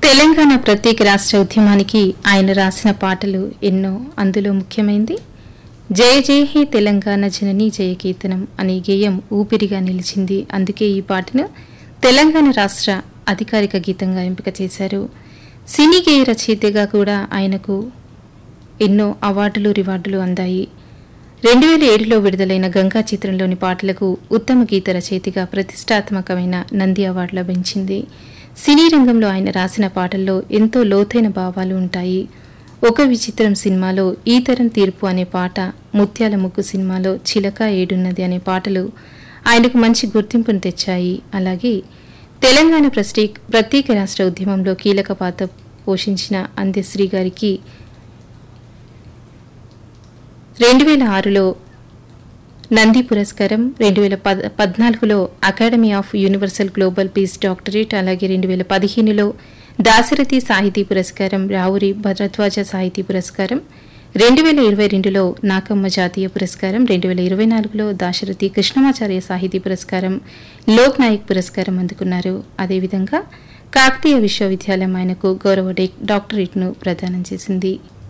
తెలంగాణ ప్రత్యేక రాష్ట్ర ఉద్యమానికి ఆయన రాసిన పాటలు ఎన్నో అందులో ముఖ్యమైనది జయ జయ హే తెలంగాణ జనని జయ కీర్తనం అనే గేయం ఊపిరిగా నిలిచింది అందుకే ఈ పాటను తెలంగాణ రాష్ట్ర అధికారిక గీతంగా ఎంపిక చేశారు సినీ గేయ రచయితగా కూడా ఆయనకు ఎన్నో అవార్డులు రివార్డులు అందాయి రెండు వేల ఏడులో విడుదలైన గంగా చిత్రంలోని పాటలకు ఉత్తమ గీత రచయితగా ప్రతిష్టాత్మకమైన నంది అవార్డు లభించింది సినీ రంగంలో ఆయన రాసిన పాటల్లో ఎంతో లోతైన భావాలు ఉంటాయి ఒక విచిత్రం సినిమాలో ఈ తరం తీర్పు అనే పాట ముత్యాల ముగ్గు సినిమాలో చిలక ఏడున్నది అనే పాటలు ఆయనకు మంచి గుర్తింపును తెచ్చాయి అలాగే తెలంగాణ ప్రత్యేక ప్రత్యేక రాష్ట్ర ఉద్యమంలో కీలక పాత్ర పోషించిన అందశ్రీ గారికి రెండు వేల ఆరులో నంది పురస్కారం రెండు వేల పద్ పద్నాలుగులో academy of universal global peace doctorate అలాగే రెండు వేల పదిహేనులో దాశరథి సాహితీ పురస్కారం రావురి భరద్వాజ సాహితీ పురస్కారం రెండు వేల ఇరవై రెండులో నాకమ్మ జాతీయ పురస్కారం రెండు వేల ఇరవై నాలుగులో దాశరథి కృష్ణమాచార్య సాహితీ పురస్కారం లోక్ నాయక్ పురస్కారం అందుకున్నారు అదేవిధంగా కాకతీయ విశ్వవిద్యాలయం ఆయనకు గౌరవ డాక్టరేట్ను ప్రదానం చేసింది